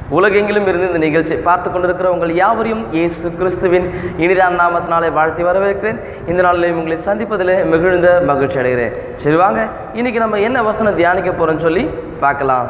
உலகெங்கிலும் இருந்து இந்த நிகழ்ச்சியை பார்த்து கொண்டிருக்கிற உங்கள் யாவரையும் இயேசு கிறிஸ்துவின் இனிதான நாமத்தினாலே வாழ்த்தி வரவேற்கிறேன் இந்த நாளில் உங்களை சந்திப்பதில் மிகுந்த மகிழ்ச்சி அடைகிறேன் சரி வாங்க இன்னைக்கு நம்ம என்ன வசனம் தியானிக்க போறோம்னு சொல்லி பார்க்கலாம்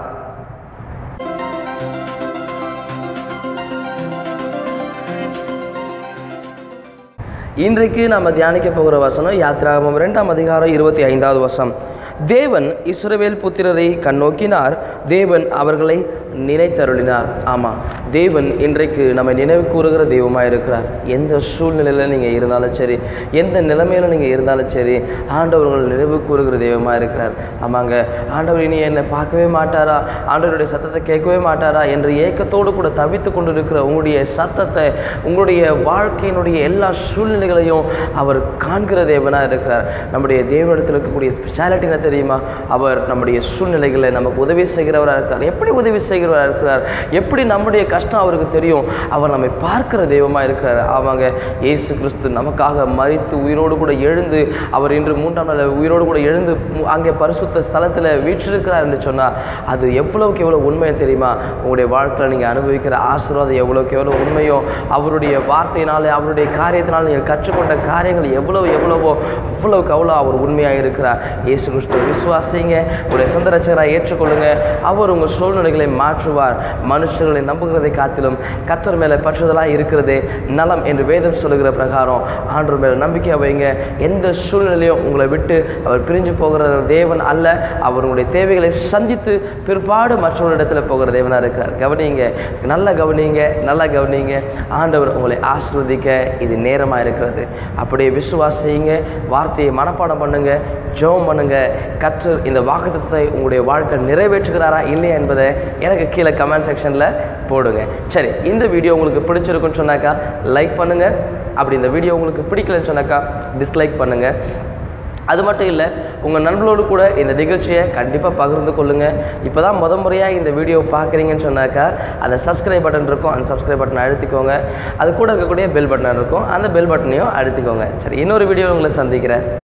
இன்றைக்கு நம்ம தியானிக்க போகிற வசனம் யாத்திராகமம் இரண்டாம் அதிகாரம் இருபத்தி ஐந்தாவது வசனம் தேவன் இஸ்ரவேல் புத்திரரை கண்ணோக்கினார் தேவன் அவர்களை நினைத்தருளினார் ஆமாம் தேவன் இன்றைக்கு நம்ம நினைவு கூறுகிற தெய்வமாக இருக்கிறார் எந்த சூழ்நிலையில் நீங்கள் இருந்தாலும் சரி எந்த நிலைமையில் நீங்கள் இருந்தாலும் சரி ஆண்டவர்கள் நினைவு கூறுகிற தெய்வமாக இருக்கிறார் ஆமாங்க ஆண்டவர் இனி என்னை பார்க்கவே மாட்டாரா ஆண்டவருடைய சத்தத்தை கேட்கவே மாட்டாரா என்று ஏக்கத்தோடு கூட தவித்து கொண்டு இருக்கிற உங்களுடைய சத்தத்தை உங்களுடைய வாழ்க்கையினுடைய எல்லா சூழ்நிலைகளையும் அவர் காண்கிற தேவனாக இருக்கிறார் நம்முடைய தேவனிடத்தில் இருக்கக்கூடிய ஸ்பெஷாலிட்டி என்ன தெரியுமா அவர் நம்முடைய சூழ்நிலைகளை நமக்கு உதவி செய்கிறவராக இருக்கிறார் எப்படி உதவி செய்கிறவராக இருக்கிறார் எப்படி நம்முடைய கஷ்டம் அவருக்கு தெரியும் அவர் நம்மை பார்க்கிற தெய்வமாக இருக்கிறார் ஆமாங்க இயேசு கிறிஸ்து நமக்காக மறித்து உயிரோடு கூட எழுந்து அவர் இன்று மூன்றாம் நாள் உயிரோடு கூட எழுந்து மு- அங்கே பரிசுத்த ஸ்தலத்தில் வீற்றிருக்கிறார் என்று சொன்னால் அது எவ்வளவுக்கு எவ்வளோ உண்மை தெரியுமா உங்களுடைய வாழ்க்கையில் நீங்கள் அனுபவிக்கிற ஆசீர்வாதம் எவ்வளோக்கு எவ்வளோ உண்மையோ அவருடைய வார்த்தையினாலே அவருடைய காரியத்தினால் நீங்கள் கற்றுக்கொண்ட காரியங்கள் எவ்வளவு எவ்வளவோ அவ்வளவுக்கு அவ்வளோ அவர் உண்மையாக இருக்கிறார் இயேசு கிறிஸ்துவ விசுவாசிங்க உடைய சொந்த ரட்சகராக ஏற்றுக்கொள்ளுங்க அவர் உங்கள் சூழ்நிலைகளை மாற்றுவார் மனுஷர்களை நம்புகிறதை காத்திலும் கத்தர் மேலே பற்றுதலாக இருக்கிறதே நலம் என்று வேதம் சொல்லுகிற பிரகாரம் ஆண்டவர் மேலே நம்பிக்கை வைங்க எந்த சூழ்நிலையும் உங்களை விட்டு அவர் பிரிஞ்சு போகிற தேவன் அல்ல அவர் உங்களுடைய தேவைகளை சந்தித்து பிற்பாடு மற்றவரிடத்துல போகிற தேவனாக இருக்கிறார் கவனிங்க நல்லா கவனிங்க நல்லா கவனிங்க ஆண்டவர் உங்களை ஆசிர்வதிக்க இது நேரமாக இருக்கிறது அப்படியே விசுவாசிங்க வார்த்தையை மனப்பாடம் பண்ணுங்க ஜெபம் பண்ணுங்க கற்று இந்த வாக்குத்தத்தை உங்களுடைய வாழ்க்கை நிறைவேற்றுகிறாரா இல்லையா என்பதை எனக்கு கீழே கமெண்ட் செக்ஷனில் போடுங்க சரி இந்த வீடியோ உங்களுக்கு பிடிச்சிருக்குன்னு சொன்னாக்கா லைக் பண்ணுங்க அப்படி இந்த வீடியோ உங்களுக்கு பிடிக்கலன்னு சொன்னாக்கா டிஸ்லைக் பண்ணுங்க அது மட்டும் இல்லை உங்கள் நண்பர்களோடு கூட இந்த நிகழ்ச்சியை கண்டிப்பாக பகிர்ந்து கொள்ளுங்கள் இப்போ தான் முத முறையாக இந்த வீடியோ பார்க்குறீங்கன்னு சொன்னாக்கா அந்த சப்ஸ்கிரைப் பட்டன் இருக்கும் அந்த சப்ஸ்கிரைப் பட்டனை அழுத்திக்கோங்க அது கூட இருக்கக்கூடிய பெல் பட்டன் இருக்கும் அந்த பெல் பட்டனையும் அழுத்திக்கோங்க சரி இன்னொரு வீடியோ உங்களை சந்திக்கிறேன்